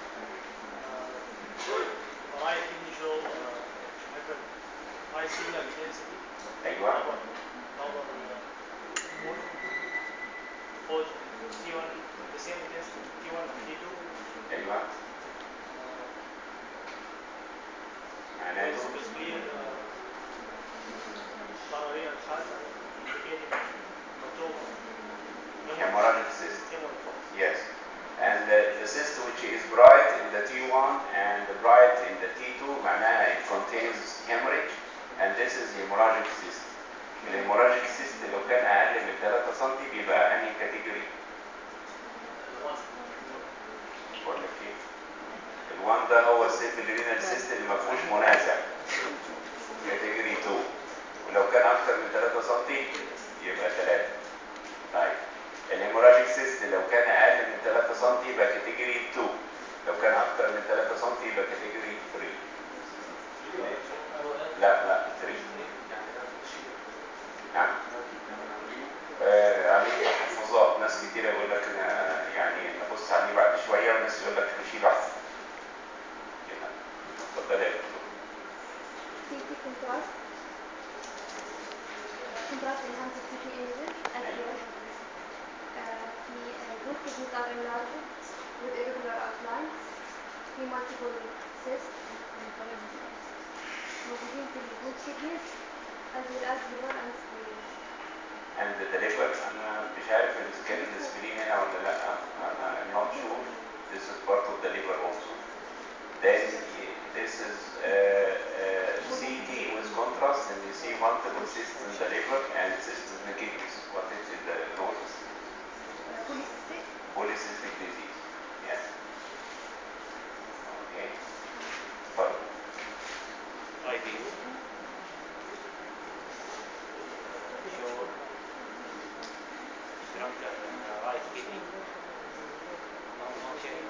right kidney show uh, hyper high signal intensity
ايوه
power power mode both T1 the same intensity T1 and T2
ايوه معناته
with with clear uh, parallel chart indicating مكتوب
hemorrhagic cyst
hemorrhage
Yes. And the, the cyst which is bright in the T1 and the bright in the T2 معناها it contains hemorrhage and this is hemorrhagic cyst. الهemorrhagic cyst لو كان أقل من 3 سم بيبقى أنهي كاتيجوري؟ بقول لك إيه؟ الوان ده هو السيمبل رينال سيست اللي ما فيهوش منازع. كاتيجوري 2 ولو كان أكتر من 3 سم يبقى 3. طيب الهيموراجيك سيست لو كان اقل من 3 سم يبقى كاتيجوري 2 لو كان اكتر من 3 سم يبقى كاتيجوري 3 لا لا 3 نعم آه عليه حفاظات ناس كتير يقول لك أنا يعني نبص عليه بعد شويه وناس يقول لك نشيله احسن كده اتفضل يا دكتور
CT contrast. Contrast enhances CT images as well. Uh, في good kidneys are enlarged with irregular outlines. في multiple cysts موجودين في ال good kidneys as well as liver and spleen.
and the liver انا مش عارف السكان السبلين هنا ولا لا انا I'm not sure this is part of the liver also then this is uh, uh, CT with contrast and you see multiple cysts in the liver and cysts in the kidneys what is it the causes
Polycystic
polycystic disease yes okay اتفضل
IBU show shrunken uh, right kidney non-functioning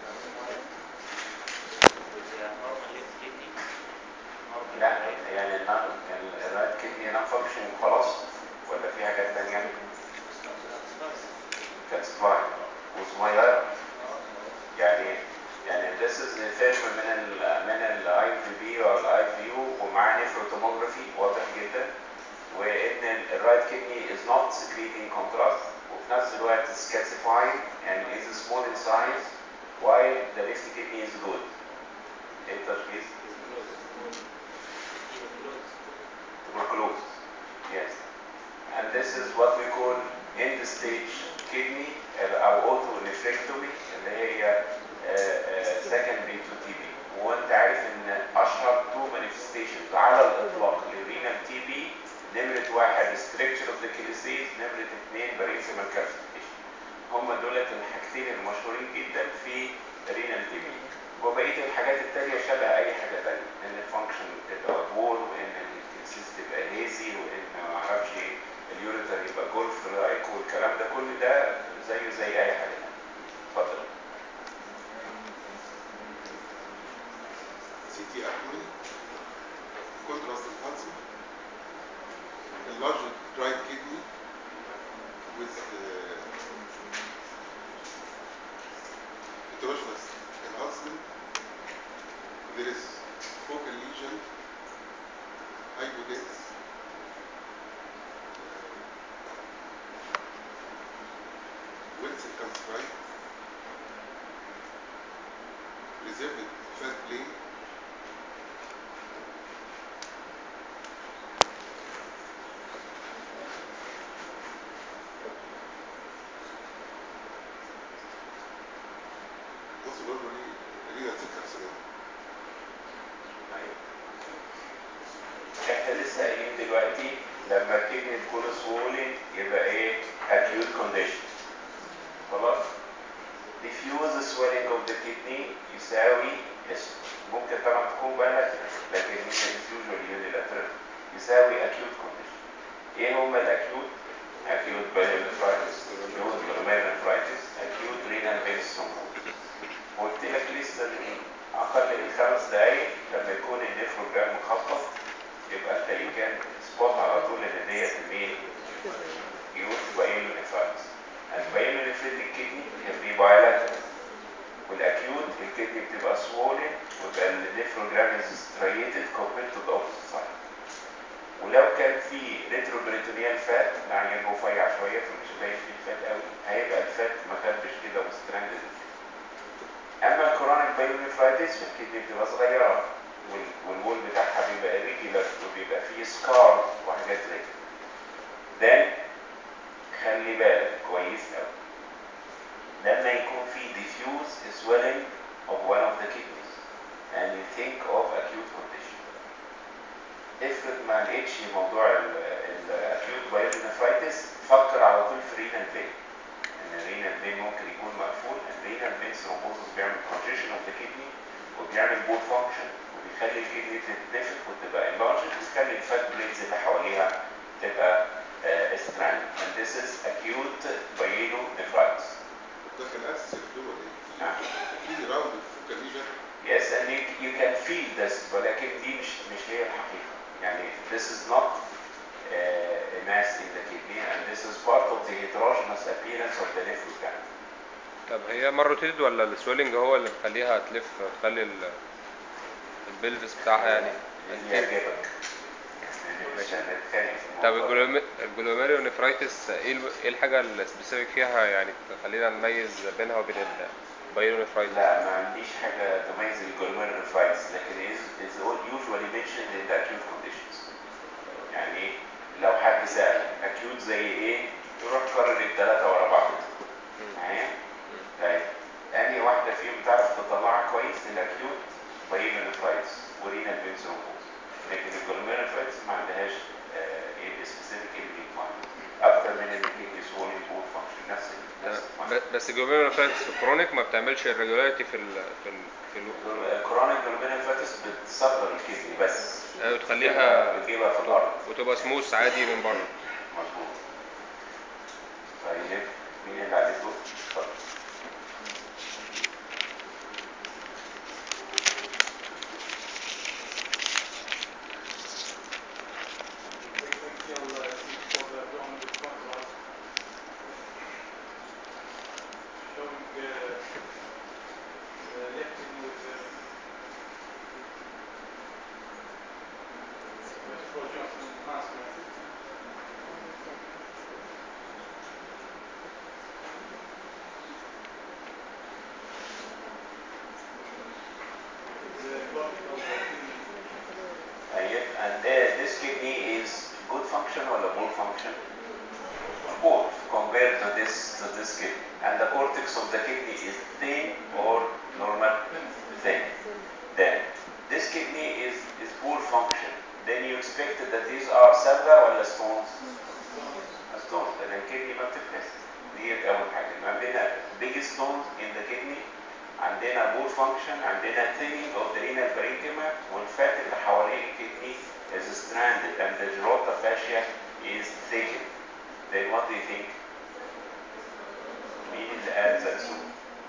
with the normal left kidney normal
لا
right
يعني النار- الرايت كدني نون فانكشن وخلاص ولا في حاجات تانية كالسباين وصغيرة يعني يعني this is the فيلم من ال من الاي في بي او الاي في يو ومعاه نيفروتوموجرافي واضح جدا وان الرايت كدني is not secreting contrast وفي نفس الوقت is calcifying and is small in size while the left kidney is good. ايه التشخيص؟ tuberculosis. Yes. And this is what we call end stage kidney او autonephrectomy اللي هي آه، آه، secondary to TB. وانت عارف ان اشهر two manifestations على الاطلاق للرينال تي بي نمرة واحد structure of the calyces نمرة اثنين parenchymal calcification. هم دولت الحاجتين المشهورين جدا في رينال كيدني وبقيه الحاجات التانية شبه اي حاجه تانية ان الفانكشن تبقى بور وان السيس تبقى هيزي وان ما اعرفش ايه اليوريتر يبقى جولف لايك والكلام ده كل ده زيه زي اي حاجه تانية اتفضل
CT abdomen, contrast enhancing, enlarged right kidney with uh, heterogeneous enhancement. There is focal lesion, hypodense, well circumscribed, preserved fat plane, also normally renal cell carcinoma.
احنا لسه قايلين دلوقتي لما الكدني تكون swollen يبقى ايه acute condition خلاص diffuse swelling of the kidney يساوي اس- ممكن طبعا تكون بالك لكن هي is usually unilateral يساوي acute condition ايه هما الاكيوت acute pyelonephritis acute glomerulonephritis acute renal vein thrombosis قلت لك لسه من اقل من خمس دقايق لما يكون النفروجرام مخطط يبقى انت you can spot على طول ان ديت مين acute pyelonephritis البايلونيفريتك كدني can be bilateral والاكيوت الكدني بتبقى swollen ويبقى النفروجرام is striated compared to the opposite side ولو كان في ريتروبريتونيال فات يعني رفيع شويه فمش باين فيه الفات قوي هيبقى الفات مخبش كده وستراندد اما الكرونيك بايلونيفرايتس فالكدني بتبقى صغيره وال- والوول بتاعها بيبقى ريجولار وبيبقى فيه سكار وحاجات زي كده ده خلي بالك كويس قوي لما يكون في diffuse swelling of one of the kidneys and you think of acute condition افرض ما لقيتش موضوع الاكيوت بايلونيفرايتس فكر على طول في رينال فين ان الرينال فين ممكن يكون مقفول الرينال فين ثرومبوزس بيعمل congestion of the kidney وبيعمل بول فانكشن وبيخلي الكدني تتنفخ وتبقى enlarged ويخلي الفات بليدز اللي حواليها تبقى ستراند and this is acute pyelonephritis
ده كان اسس الدول ولا
نعم.
ايه؟ في راوند فوكال ليجن
Yes, and you, you can feel this ولكن دي مش مش هي الحقيقة. يعني this is not uh, a mass in the kidney and this is part of the heterogeneous appearance of the nephrogram.
طب هي مروتيد ولا السويلنج هو اللي مخليها تلف وتخلي ال- البلفس بتاعها يعني
اللي يعجبك. مش هنتخانق في
طب
الموضوع.
الجلومي- الجلوميريونيفرايتس ايه ال- ايه الحاجة السبيسيفيك فيها يعني تخلينا نميز بينها وبين البايلونيفرايتس
لا ما عنديش حاجة تميز الجلوميرولوفرايتس لكن is is all usually mentioned in the acute conditions. يعني إيه؟ لو حد سأل acute زي ايه؟ تروح تكرر الثلاثة ورا بعض. معايا؟ طيب أنهي واحدة فيهم تعرف تطلعها كويس الاكيوت بايلونيفرايتس ورينال فين ثرومبوز. لكن الجلوميرولوفرايتس ما عندهاش آه، ايه سبيسيفيك اللي اكتر من الكيدني سوولي بول فانكشن نفس ال- نفس المعنى.
ب- بس الجلوميريونيفرايتس في الكرونيك ما بتعملش الريجولاريتي في ال في ال في ال
الكورونيك جلوميرولوفرايتس بتصغر الكدني بس
آه، وتخليها
بتجيبها في الارض
وتبقى سموث عادي من بره
مظبوط طيب مين اللي عليه الدور؟ اتفضل طيب and uh, this kidney is good function ولا poor function? Poor compared to this to this kidney and the cortex of the kidney is thin or normal thin. Then this kidney is is poor function. Then you expect that these are سابغة ولا stones؟ stones لأن الكدني ما بتفلس دي أول حاجة ما عندنا big three stones in the kidney عندنا بول فانكشن عندنا thinning of the renal parenchyma والفات اللي حوالين الكدني is stranded and the gerota fascia is thickened then what do you think مين اللي قال زلزول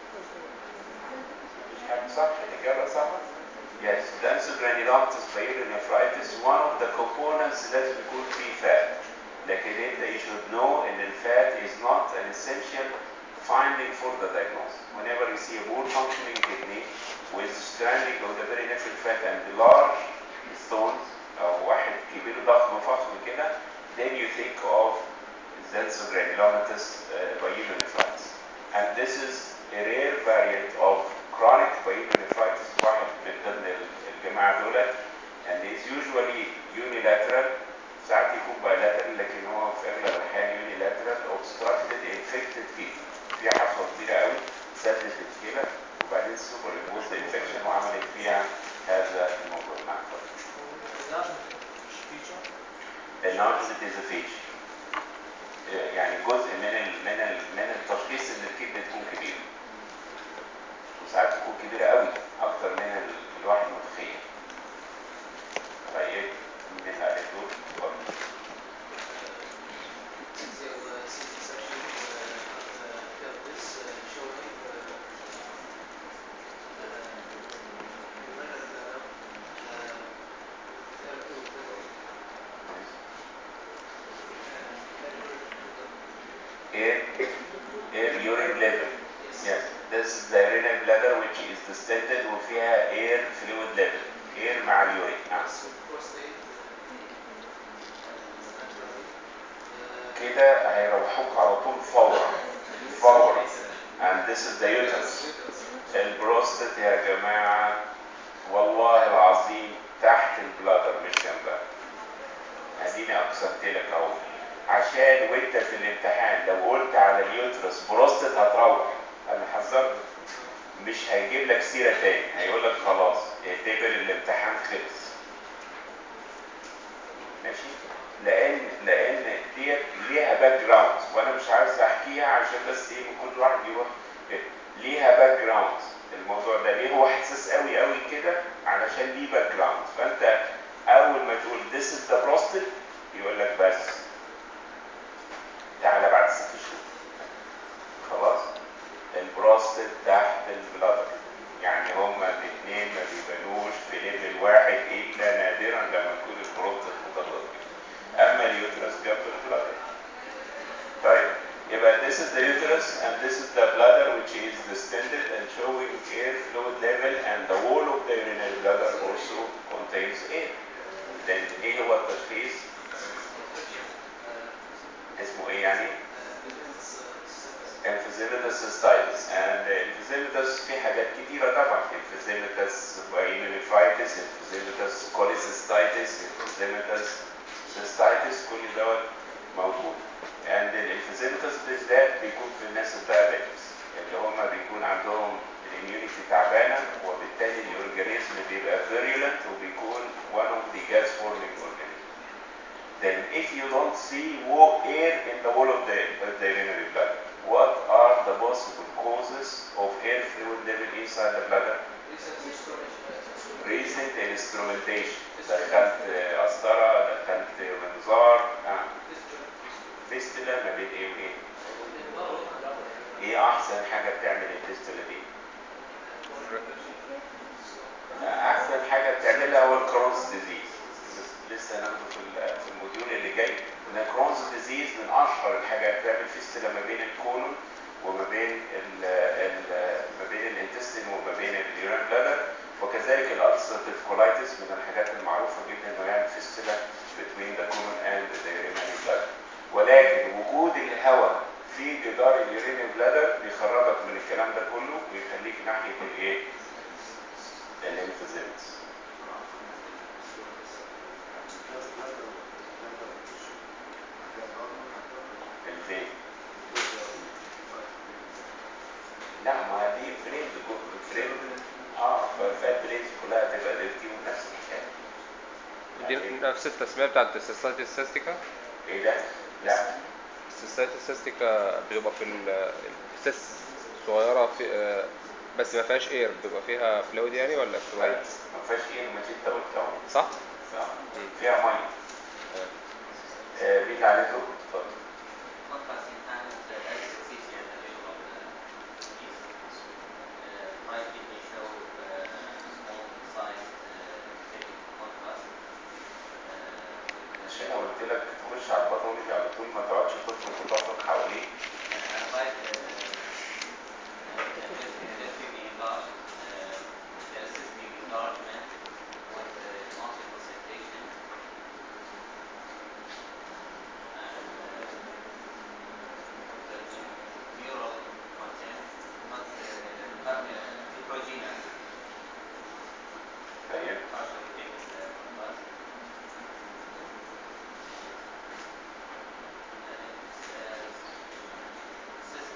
مش حاجة صح الإجابة صح Yes, Dansogranulopatous pyelonephritis one of the components لازم يكون فيه fat لكن انت you should know ان الفات is not an essential finding for the diagnosis. Whenever you see a poor functioning kidney with stranding of the perinephral fat and large stones او واحد كبير ضخم فخم كده then you think of Zensogranulopatous uh, pyelonephritis. And this is a rare variant of chronic pyelonephritis واحد من ضمن الجماعة دولت and is usually unilateral ساعات يكون bilateral لكن هو في اغلب الاحيان unilateral obstructed infected fever فيها حصوه كبيره قوي سدت الكلى وبعدين سوبر امبوز انفكشن وعملت فيها هذا الموضوع نعم الناركوزيت از فيتش يعني جزء من ال من ال من التشخيص ان الكبد تكون كبيره وساعات تكون كبيره قوي اكتر من ال- الواحد متخيل طيب من اللي عليه دور اتفضل. air, air urine level. Yes, this is the urinary bladder which is distended وفيها air fluid level. air مع اليورين. نعم. كده هيروحوك على طول فورا فورا and this is the uterus البروستات يا جماعة والله العظيم تحت البلادر مش جنبها اديني اقسمت لك اهو عشان وانت في الامتحان لو قلت على اليوترس بروستات هتروح انا حذرت مش هيجيب لك سيره تاني هيقول لك خلاص اعتبر الامتحان خلص ماشي لان لان ديت ليها باك جراوند وانا مش عايز احكيها عشان بس ايه كل واحد يروح ليها باك جراوند الموضوع ده ليه هو حساس قوي قوي كده علشان ليه باك جراوند فانت اول ما تقول this is the prostate يقول لك بس تعالى بعد ست شهور خلاص البروستات تحت البلادر يعني هما الاثنين ما بيبانوش في ليفل واحد الا نادرا لما تكون البروستات متضرر اما اليوترس جنب البلادر طيب يبقى this is the uterus and this is the bladder which is distended and showing air fluid level and the wall of the urinary bladder also contains air then ايه هو التشخيص اسمه ايه يعني emphysematous cystitis and emphysematous في حاجات كتيرة طبعا emphysematous pyelonephritis emphysematous cholecystitis emphysematous cystitis كل دوت موجود and الemphysematous بالذات بيكون في الناس الدايابيتس اللي هم بيكون عندهم الاميونيتي تعبانة وبالتالي الاورجانيزم بيبقى virulent وبيكون one of the gas forming organisms then if you don't see wa- air in the wall of the, of the urinary bladder, what are the possible causes of air fluid level inside the bladder? Recent instrumentation. دخلت قسطرة، دخلت منظار، آه. فيستولا ما بين ايه وايه؟ ايه احسن حاجة بتعمل الفيستولا دي؟ احسن حاجة بتعملها هو الكرونز ديزيز لسه هناخده في ال- في الموديول اللي جاي ان الكرونز ديزيز من اشهر الحاجات بتعمل فيستولا ما بين الكولون وما بين ال ال ما بين الانتستين وما بين اليورين بلادر وكذلك الالسرتيف كولايتس من الحاجات المعروفه جدا انه يعمل فيستولا between the colon and the urinary bladder ولكن وجود الهواء في جدار اليورين بلادر بيخرجك من الكلام ده كله ويخليك ناحيه الايه؟ الانفيزيمتس الفين لا ما دي فريم فريم اه فالفريمز كلها تبقى ديرتي ونفس الحكايه
دي نفس التسمية بتاعت السيستايتس سيستيكا
ايه ده؟ لا
السيستايتس سيستيكا بيبقى في ال- السيس صغيره في آه، بس ما فيهاش اير بيبقى فيها فلويد يعني ولا بتبقى ايه
ما فيهاش ايه ما انت قلت اهو
صح
صح. فيها ميه آه، مين عليكم؟ اتفضل
Contrast enhanced uh, as CC at the level of the east. Uh, my kidney show uh, small size uh, taking contrast. Uh, with
عشان انا قلت لك تخش على الباثولوجي على طول ما تقعدش تفرق وتفرق حواليه
uh, like uh, uh, left left kidney enlarged, uh, the cystic enlargement with uh, multiple citation. And uh, the neural content, not uh, not, uh, heterogeneous.
طيب
partially taken the contrast. And it's uh, cyst,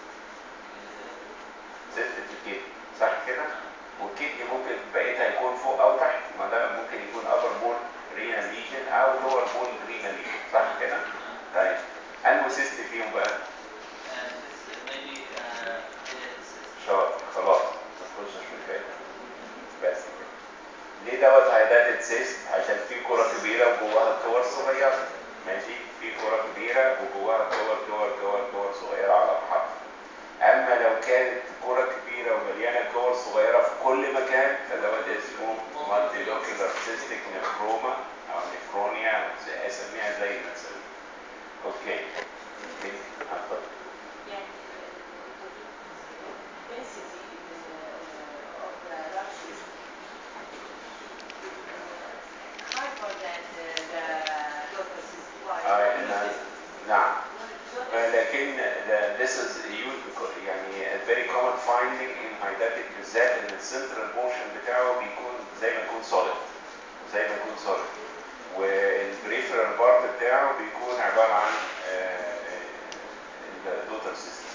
زدت في الكدني صح كده؟ والكدني ممكن بقيتها يكون فوق او تحت ما ده ممكن يكون upper bone renal lesion او lower bone renal lesion صح كده؟ طيب انه سيست فيهم بقى
and this maybe uh, it's
شاطر خلاص ما تخشش في الباقي بس كده ليه دوت هيداتد سيست عشان في كرة كبيرة وجواها كور صغيرة ماشي في كرة كبيرة وجواها كور كور كور كور صغيرة على الحرف اما لو كانت كرة كبيرة ومليانة كور صغيرة في كل مكان فدوت اسمه مالتي لوكيولار سيستيك نفروما او نفرونيا زي- اسميها زي ما تسمي اوكي اتفضل
يعني density of the large tissue higher than the, the locus is why
آه، إنها- نعم لكن the- this is used- يعني a very common finding in hydatic بالذات ان السنترال بورشن بتاعه بيكون زي ما يكون solid زي ما يكون solid والبريفرال بارت بتاعه بيكون عباره عن الدوتر سيستم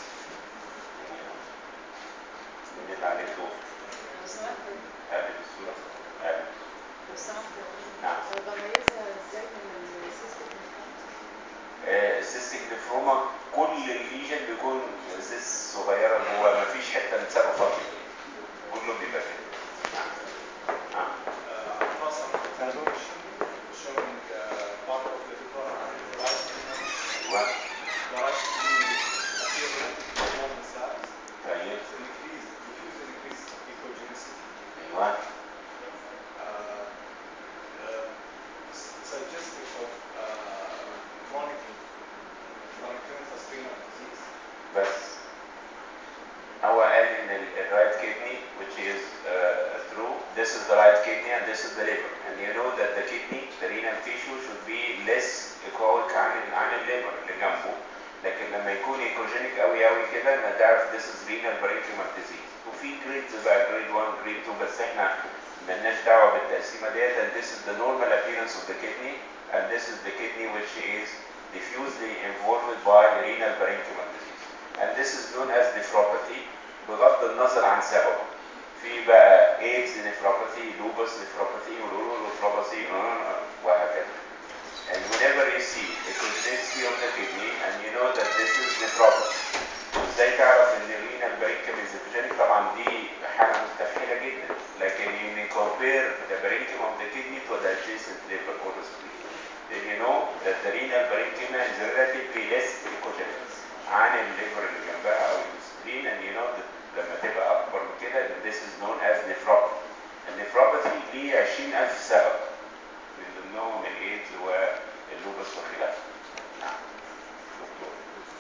من اللي عليه دور
لو سمحت
قابل الصوره قابل
لو سمحت
نعم.
طب بميزها ازاي من السيستم
السيستيك نفروما كل الليجن بيكون سيس صغيره جوه مفيش حته متسابه فاضيه كله بيبقى كده نعم. نعم.
across some resolution showing uh, part of the liver and the right kidney.
What?
The right kidney appears to be more size.
طيب
It's an increase, diffuse and increased ecogenicity.
ايوه
Uh, uh, s- suggestive of uh, chronic chronic venous renal disease.
بس هو قال ان الرايت kidney which is uh, true this is the right kidney and this is the liver and you know that the kidney the renal tissue should be less echoic عن عن الليفر اللي جنبه لكن لما يكون ايكوجينيك قوي قوي كده انت تعرف this is renal parenchymal disease وفي جريدز بقى جريد 1 جريد 2 بس احنا ملناش دعوه بالتقسيمه ديت and this is the normal appearance of the kidney and this is the kidney which is diffusely involved by renal parenchymal disease and this is known as nephropathy بغض النظر عن سببه في بقى AIDS nephropathy, lupus nephropathy, rural nephropathy وهكذا and whenever you see a consistency of the kidney and you know that this is nephropathy ازاي تعرف ان الرينال parenchymal is pathogenic طبعا دي حاجه مستحيله جدا لكن you compare the parenchyma of the kidney to the adjacent liver or the spleen then you know that the renal parenchyma is relatively less echogenic عن الليفر اللي جنبها او السبلين and you know that لما تبقى اكبر من كده this is known as nephropathy النفروباثي ليه 20000 سبب من ضمنهم الايدز واللوبس وخلافه نعم دكتور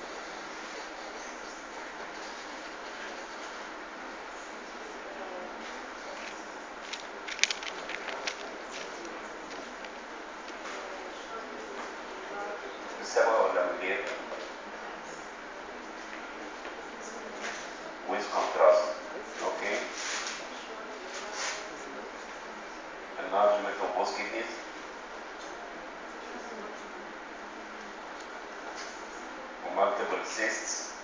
بالسبب ولا من غير with contrast okay enlargement of both kidneys multiple cysts